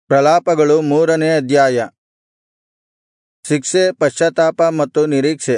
ಪ್ರಲಾಪಗಳು ಮೂರನೇ ಅಧ್ಯಾಯ ಶಿಕ್ಷೆ ಪಶ್ಚಾತ್ತಾಪ ಮತ್ತು ನಿರೀಕ್ಷೆ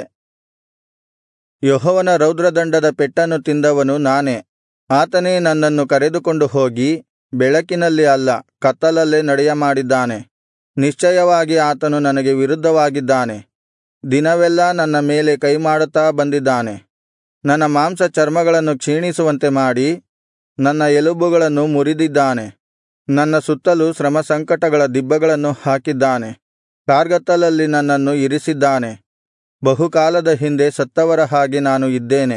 ಯೆಹೋವನ ರೌದ್ರದಂಡದ ಪೆಟ್ಟನ್ನು ತಿಂದವನು ನಾನೇ ಆತನೇ ನನ್ನನ್ನು ಕರೆದುಕೊಂಡು ಹೋಗಿ ಬೆಳಕಿನಲ್ಲಿ ಅಲ್ಲ ಕತ್ತಲಲ್ಲೇ ನಡೆಯಮಾಡಿದ್ದಾನೆ ನಿಶ್ಚಯವಾಗಿ ಆತನು ನನಗೆ ವಿರುದ್ಧವಾಗಿದ್ದಾನೆ ದಿನವೆಲ್ಲಾ ನನ್ನ ಮೇಲೆ ಕೈಮಾಡುತ್ತಾ ಬಂದಿದ್ದಾನೆ ನನ್ನ ಮಾಂಸಚರ್ಮಗಳನ್ನು ಕ್ಷೀಣಿಸುವಂತೆ ಮಾಡಿ ನನ್ನ ಎಲುಬುಗಳನ್ನು ಮುರಿದಿದ್ದಾನೆ ನನ್ನ ಸುತ್ತಲು ಶ್ರಮಸಂಕಟಗಳ ದಿಬ್ಬಗಳನ್ನು ಹಾಕಿದ್ದಾನೆ ಕಾರ್ಗತ್ತಲಲ್ಲಿ ನನ್ನನ್ನು ಇರಿಸಿದ್ದಾನೆ ಬಹುಕಾಲದ ಹಿಂದೆ ಸತ್ತವರ ಹಾಗೆ ನಾನು ಇದ್ದೇನೆ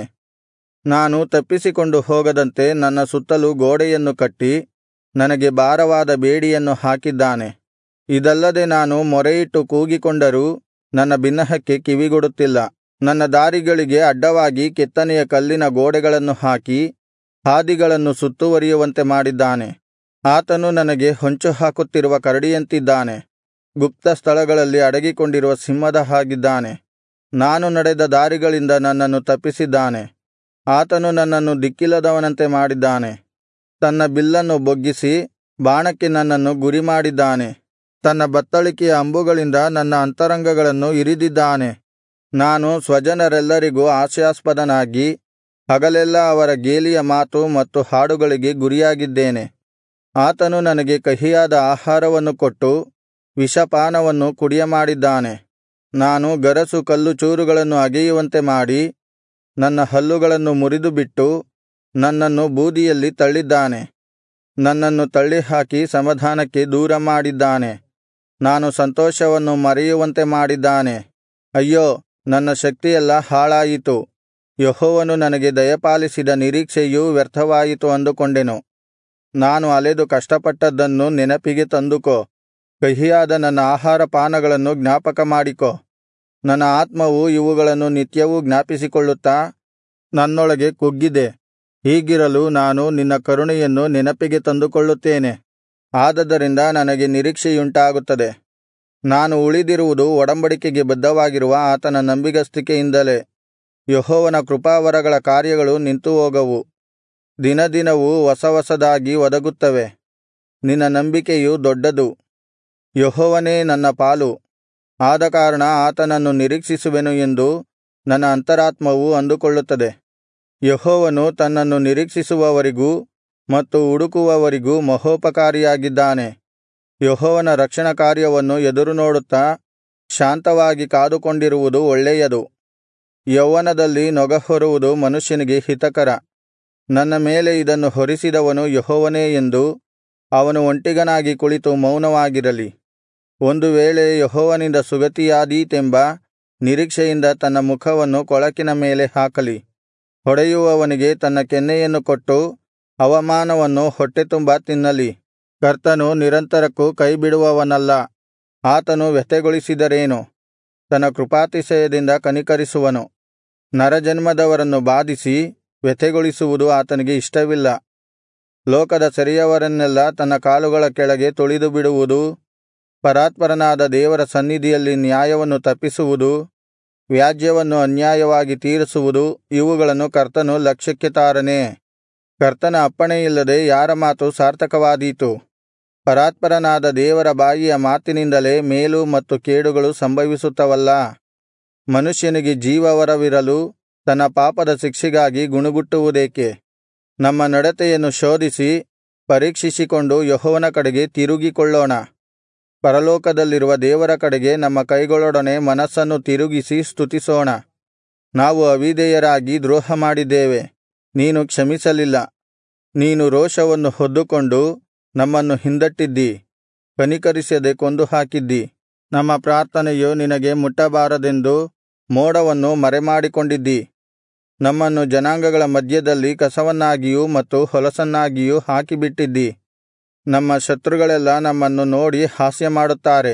ನಾನು ತಪ್ಪಿಸಿಕೊಂಡು ಹೋಗದಂತೆ ನನ್ನ ಸುತ್ತಲು ಗೋಡೆಯನ್ನು ಕಟ್ಟಿ ನನಗೆ ಭಾರವಾದ ಬೇಡಿಯನ್ನು ಹಾಕಿದ್ದಾನೆ ಇದಲ್ಲದೆ ನಾನು ಮೊರೆಯಿಟ್ಟು ಕೂಗಿಕೊಂಡರೂ ನನ್ನ ಬಿನ್ನಹಕ್ಕೆ ಕಿವಿಗೊಡುತ್ತಿಲ್ಲ ನನ್ನ ದಾರಿಗಳಿಗೆ ಅಡ್ಡವಾಗಿ ಕೆತ್ತನೆಯ ಕಲ್ಲಿನ ಗೋಡೆಗಳನ್ನು ಹಾಕಿ ಹಾದಿಗಳನ್ನು ಸುತ್ತುವರಿಯುವಂತೆ ಮಾಡಿದ್ದಾನೆ ಆತನು ನನಗೆ ಹೊಂಚುಹಾಕುತ್ತಿರುವ ಕರಡಿಯಂತಿದ್ದಾನೆ ಗುಪ್ತ ಸ್ಥಳಗಳಲ್ಲಿ ಅಡಗಿಕೊಂಡಿರುವ ಸಿಂಹದ ಹಾಗಿದ್ದಾನೆ ನಾನು ನಡೆದ ದಾರಿಗಳಿಂದ ನನ್ನನ್ನು ತಪ್ಪಿಸಿದ್ದಾನೆ ಆತನು ನನ್ನನ್ನು ದಿಕ್ಕಿಲ್ಲದವನಂತೆ ಮಾಡಿದ್ದಾನೆ ತನ್ನ ಬಿಲ್ಲನ್ನು ಬೊಗ್ಗಿಸಿ ಬಾಣಕ್ಕೆ ನನ್ನನ್ನು ಗುರಿಮಾಡಿದ್ದಾನೆ ತನ್ನ ಬತ್ತಳಿಕೆಯ ಅಂಬುಗಳಿಂದ ನನ್ನ ಅಂತರಂಗಗಳನ್ನು ಇರಿದಿದ್ದಾನೆ ನಾನು ಸ್ವಜನರೆಲ್ಲರಿಗೂ ಹಾಸ್ಯಾಸ್ಪದನಾಗಿ ಹಗಲೆಲ್ಲಾ ಅವರ ಗೇಲಿಯ ಮಾತು ಮತ್ತು ಹಾಡುಗಳಿಗೆ ಗುರಿಯಾಗಿದ್ದೇನೆ ಆತನು ನನಗೆ ಕಹಿಯಾದ ಆಹಾರವನ್ನು ಕೊಟ್ಟು ವಿಷಪಾನವನ್ನು ಕುಡಿಯಮಾಡಿದ್ದಾನೆ ನಾನು ಗರಸು ಕಲ್ಲುಚೂರುಗಳನ್ನು ಅಗೆಯುವಂತೆ ಮಾಡಿ ನನ್ನ ಹಲ್ಲುಗಳನ್ನು ಮುರಿದುಬಿಟ್ಟು ನನ್ನನ್ನು ಬೂದಿಯಲ್ಲಿ ತಳ್ಳಿದ್ದಾನೆ ನನ್ನನ್ನು ತಳ್ಳಿಹಾಕಿ ಸಮಾಧಾನಕ್ಕೆ ದೂರ ಮಾಡಿದ್ದಾನೆ ನಾನು ಸಂತೋಷವನ್ನು ಮರೆಯುವಂತೆ ಮಾಡಿದ್ದಾನೆ ಅಯ್ಯೋ ನನ್ನ ಶಕ್ತಿಯೆಲ್ಲಾ ಹಾಳಾಯಿತು ಯೆಹೋವನು ನನಗೆ ದಯಪಾಲಿಸಿದ ನಿರೀಕ್ಷೆಯೂ ವ್ಯರ್ಥವಾಯಿತು ಅಂದುಕೊಂಡೆನು ನಾನು ಅಲೆದು ಕಷ್ಟಪಟ್ಟದ್ದನ್ನು ನೆನಪಿಗೆ ತಂದುಕೋ ಕಹಿಯಾದ ನನ್ನ ಆಹಾರಪಾನಗಳನ್ನು ಜ್ಞಾಪಕಮಾಡಿಕೋ ನನ್ನ ಆತ್ಮವು ಇವುಗಳನ್ನು ನಿತ್ಯವೂ ಜ್ಞಾಪಿಸಿಕೊಳ್ಳುತ್ತಾ ನನ್ನೊಳಗೆ ಕುಗ್ಗಿದೆ ಹೀಗಿರಲು ನಾನು ನಿನ್ನ ಕರುಣೆಯನ್ನು ನೆನಪಿಗೆ ತಂದುಕೊಳ್ಳುತ್ತೇನೆ ಆದದರಿಂದ ನನಗೆ ನಿರೀಕ್ಷೆಯುಂಟಾಗುತ್ತದೆ ನಾನು ಉಳಿದಿರುವುದು ಒಡಂಬಡಿಕೆಗೆ ಬದ್ಧವಾಗಿರುವ ಆತನ ನಂಬಿಗಸ್ತಿಕೆಯಿಂದಲೇ ಯೆಹೋವನ ಕೃಪಾವರಗಳ ಕಾರ್ಯಗಳು ನಿಂತುಹೋಗವು ದಿನದಿನವೂ ಹೊಸ ಹೊಸದಾಗಿ ಒದಗುತ್ತವೆ ನಿನ್ನ ನಂಬಿಕೆಯು ದೊಡ್ಡದು ಯೆಹೋವನೇ ನನ್ನ ಪಾಲು ಆದಕಾರಣ ಆತನನ್ನು ನಿರೀಕ್ಷಿಸುವೆನು ಎಂದು ನನ್ನ ಅಂತರಾತ್ಮವು ಅಂದುಕೊಳ್ಳುತ್ತದೆ ಯೆಹೋವನು ತನ್ನನ್ನು ನಿರೀಕ್ಷಿಸುವವರಿಗೂ ಮತ್ತು ಹುಡುಕುವವರಿಗೂ ಮಹೋಪಕಾರಿಯಾಗಿದ್ದಾನೆ ಯೆಹೋವನ ರಕ್ಷಣಾ ಕಾರ್ಯವನ್ನು ಎದುರುನೋಡುತ್ತಾ ಶಾಂತವಾಗಿ ಕಾದುಕೊಂಡಿರುವುದು ಒಳ್ಳೆಯದು ಯೌವನದಲ್ಲಿ ನೊಗಹೊರುವುದು ಮನುಷ್ಯನಿಗೆ ಹಿತಕರ ನನ್ನ ಮೇಲೆ ಇದನ್ನು ಹೊರಿಸಿದವನು ಯೆಹೋವನೇ ಎಂದು ಅವನು ಒಂಟಿಗನಾಗಿ ಕುಳಿತು ಮೌನವಾಗಿರಲಿ ಒಂದು ವೇಳೆ ಯೆಹೋವನಿಂದ ಸುಗತಿಯಾದೀತೆಂಬ ನಿರೀಕ್ಷೆಯಿಂದ ತನ್ನ ಮುಖವನ್ನು ಕೊಳಕಿನ ಮೇಲೆ ಹಾಕಲಿ ಹೊಡೆಯುವವನಿಗೆ ತನ್ನ ಕೆನ್ನೆಯನ್ನು ಕೊಟ್ಟು ಅವಮಾನವನ್ನು ಹೊಟ್ಟೆತುಂಬಾ ತಿನ್ನಲಿ ಕರ್ತನು ನಿರಂತರಕ್ಕೂ ಕೈಬಿಡುವವನಲ್ಲ ಆತನು ವ್ಯಥೆಗೊಳಿಸಿದರೇನು ತನ್ನ ಕೃಪಾತಿಶಯದಿಂದ ಕನಿಕರಿಸುವನು ನರಜನ್ಮದವರನ್ನು ಬಾಧಿಸಿ ವ್ಯಥೆಗೊಳಿಸುವುದು ಆತನಿಗೆ ಇಷ್ಟವಿಲ್ಲ ಲೋಕದ ಸೆರೆಯವರನ್ನೆಲ್ಲಾ ತನ್ನ ಕಾಲುಗಳ ಕೆಳಗೆ ತುಳಿದುಬಿಡುವುದೂ ಪರಾತ್ಪರನಾದ ದೇವರ ಸನ್ನಿಧಿಯಲ್ಲಿ ನ್ಯಾಯವನ್ನು ತಪ್ಪಿಸುವುದು ವ್ಯಾಜ್ಯವನ್ನು ಅನ್ಯಾಯವಾಗಿ ತೀರಿಸುವುದು ಇವುಗಳನ್ನು ಕರ್ತನು ಲಕ್ಷ್ಯಕ್ಕೆ ತಾರನೇ ಕರ್ತನ ಅಪ್ಪಣೆಯಿಲ್ಲದೆ ಯಾರ ಮಾತು ಸಾರ್ಥಕವಾದೀತು ಪರಾತ್ಪರನಾದ ದೇವರ ಬಾಯಿಯ ಮಾತಿನಿಂದಲೇ ಮೇಲು ಮತ್ತು ಕೇಡುಗಳು ಸಂಭವಿಸುತ್ತವಲ್ಲಾ ಮನುಷ್ಯನಿಗೆ ಜೀವವರವಿರಲು ತನ್ನ ಪಾಪದ ಶಿಕ್ಷೆಗಾಗಿ ಗುಣುಗುಟ್ಟುವುದೇಕೆ ನಮ್ಮ ನಡತೆಯನ್ನು ಶೋಧಿಸಿ ಪರೀಕ್ಷಿಸಿಕೊಂಡು ಯೆಹೋವನ ಕಡೆಗೆ ತಿರುಗಿಕೊಳ್ಳೋಣ ಪರಲೋಕದಲ್ಲಿರುವ ದೇವರ ಕಡೆಗೆ ನಮ್ಮ ಕೈಗಳೊಡನೆ ಮನಸ್ಸನ್ನು ತಿರುಗಿಸಿ ಸ್ತುತಿಸೋಣ ನಾವು ಅವಿಧೇಯರಾಗಿ ದ್ರೋಹಮಾಡಿದ್ದೇವೆ ನೀನು ಕ್ಷಮಿಸಲಿಲ್ಲ ನೀನು ರೋಷವನ್ನು ಹೊದ್ದುಕೊಂಡು ನಮ್ಮನ್ನು ಹಿಂದಟ್ಟಿದ್ದಿ ಕನಿಕರಿಸದೆ ಕೊಂದು ಹಾಕಿದ್ದಿ ನಮ್ಮ ಪ್ರಾರ್ಥನೆಯು ನಿನಗೆ ಮುಟ್ಟಬಾರದೆಂದು ಮೋಡವನ್ನು ಮರೆಮಾಡಿಕೊಂಡಿದ್ದಿ ನಮ್ಮನ್ನು ಜನಾಂಗಗಳ ಮಧ್ಯದಲ್ಲಿ ಕಸವನ್ನಾಗಿಯೂ ಮತ್ತು ಹೊಲಸನ್ನಾಗಿಯೂ ಹಾಕಿಬಿಟ್ಟಿದ್ದಿ ನಮ್ಮ ಶತ್ರುಗಳೆಲ್ಲಾ ನಮ್ಮನ್ನು ನೋಡಿ ಹಾಸ್ಯಮಾಡುತ್ತಾರೆ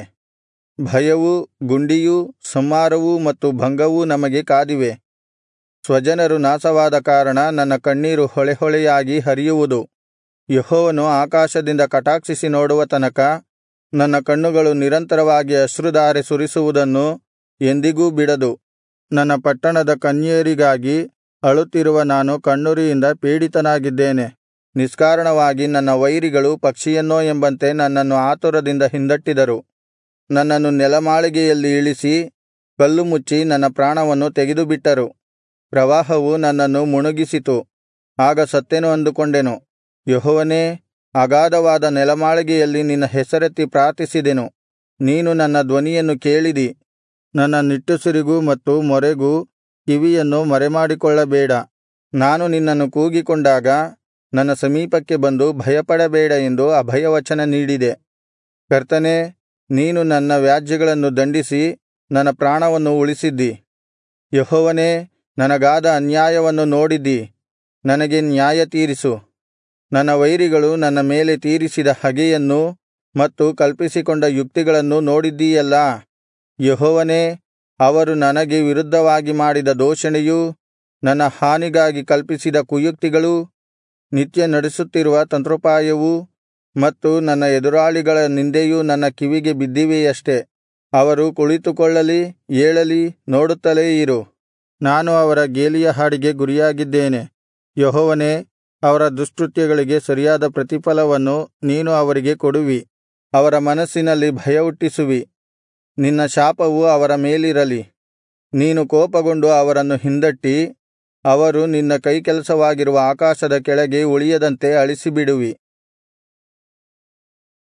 ಭಯವೂ ಗುಂಡಿಯೂ ಸಂಹಾರವೂ ಮತ್ತು ಭಂಗವೂ ನಮಗೆ ಕಾದಿವೆ ಸ್ವಜನರು ನಾಶವಾದ ಕಾರಣ ನನ್ನ ಕಣ್ಣೀರು ಹೊಳೆಹೊಳೆಯಾಗಿ ಹರಿಯುವುದು ಯೆಹೋವನು ಆಕಾಶದಿಂದ ಕಟಾಕ್ಷಿಸಿ ನೋಡುವ ತನಕ ನನ್ನ ಕಣ್ಣುಗಳು ನಿರಂತರವಾಗಿ ಅಶ್ರುಧಾರೆ ಸುರಿಸುವುದನ್ನು ಎಂದಿಗೂ ಬಿಡದು ನನ್ನ ಪಟ್ಟಣದ ಕನ್ಯೆಯರಿಗಾಗಿ ಅಳುತ್ತಿರುವ ನಾನು ಕಣ್ಣುರಿಯಿಂದ ಪೀಡಿತನಾಗಿದ್ದೇನೆ ನಿಷ್ಕಾರಣವಾಗಿ ನನ್ನ ವೈರಿಗಳು ಪಕ್ಷಿಯನ್ನೋ ಎಂಬಂತೆ ನನ್ನನ್ನು ಆತುರದಿಂದ ಹಿಂದಟ್ಟಿದರು ನನ್ನನ್ನು ನೆಲಮಾಳಿಗೆಯಲ್ಲಿ ಇಳಿಸಿ ಕಲ್ಲು ಮುಚ್ಚಿ ನನ್ನ ಪ್ರಾಣವನ್ನು ತೆಗೆದುಬಿಟ್ಟರು ಪ್ರವಾಹವು ನನ್ನನ್ನು ಮುಳುಗಿಸಿತು ಆಗ ಸತ್ತೆನು ಅಂದುಕೊಂಡೆನು ಯೆಹೋವನೇ ಅಗಾಧವಾದ ನೆಲಮಾಳಿಗೆಯಲ್ಲಿ ನಿನ್ನ ಹೆಸರೆತ್ತಿ ಪ್ರಾರ್ಥಿಸಿದೆನು ನೀನು ನನ್ನ ಧ್ವನಿಯನ್ನು ಕೇಳಿದಿ ನನ್ನ ನಿಟ್ಟುಸಿರಿಗೂ ಮತ್ತು ಮೊರೆಗೂ ಕಿವಿಯನ್ನು ಮರೆಮಾಡಿಕೊಳ್ಳಬೇಡ ನಾನು ನಿನ್ನನ್ನು ಕೂಗಿಕೊಂಡಾಗ ನನ್ನ ಸಮೀಪಕ್ಕೆ ಬಂದು ಭಯಪಡಬೇಡ ಎಂದು ಅಭಯವಚನ ನೀಡಿದೆ ಕರ್ತನೇ ನೀನು ನನ್ನ ವ್ಯಾಜ್ಯಗಳನ್ನು ದಂಡಿಸಿ ನನ್ನ ಪ್ರಾಣವನ್ನು ಉಳಿಸಿದ್ದಿ ಯೆಹೋವನೇ ನನಗಾದ ಅನ್ಯಾಯವನ್ನು ನೋಡಿದ್ದಿ ನನಗೆ ನ್ಯಾಯ ತೀರಿಸು ನನ್ನ ವೈರಿಗಳು ನನ್ನ ಮೇಲೆ ತೀರಿಸಿದ ಹಗೆಯನ್ನೂ ಮತ್ತು ಕಲ್ಪಿಸಿಕೊಂಡ ಯುಕ್ತಿಗಳನ್ನೂ ನೋಡಿದ್ದೀಯಲ್ಲಾ ಯೆಹೋವನೇ ಅವರು ನನಗೆ ವಿರುದ್ಧವಾಗಿ ಮಾಡಿದ ದೂಷಣೆಯೂ ನನ್ನ ಹಾನಿಗಾಗಿ ಕಲ್ಪಿಸಿದ ಕುಯುಕ್ತಿಗಳೂ ನಿತ್ಯ ನಡೆಸುತ್ತಿರುವ ತಂತ್ರೋಪಾಯವೂ ಮತ್ತು ನನ್ನ ಎದುರಾಳಿಗಳ ನಿಂದೆಯೂ ನನ್ನ ಕಿವಿಗೆ ಬಿದ್ದಿವೆಯಷ್ಟೆ ಅವರು ಕುಳಿತುಕೊಳ್ಳಲಿ ಏಳಲಿ ನೋಡುತ್ತಲೇ ಇರು ನಾನು ಅವರ ಗೇಲಿಯ ಹಾಡಿಗೆ ಗುರಿಯಾಗಿದ್ದೇನೆ ಯೆಹೋವನೇ ಅವರ ದುಷ್ಕೃತ್ಯಗಳಿಗೆ ಸರಿಯಾದ ಪ್ರತಿಫಲವನ್ನು ನೀನು ಅವರಿಗೆ ಕೊಡುವಿ ಅವರ ಮನಸ್ಸಿನಲ್ಲಿ ಭಯಹುಟ್ಟಿಸುವಿ ನಿನ್ನ ಶಾಪವು ಅವರ ಮೇಲಿರಲಿ ನೀನು ಕೋಪಗೊಂಡು ಅವರನ್ನು ಹಿಂದಟ್ಟಿ ಅವರು ನಿನ್ನ ಕೈಕೆಲಸವಾಗಿರುವ ಆಕಾಶದ ಕೆಳಗೆ ಉಳಿಯದಂತೆ ಅಳಿಸಿಬಿಡುವಿ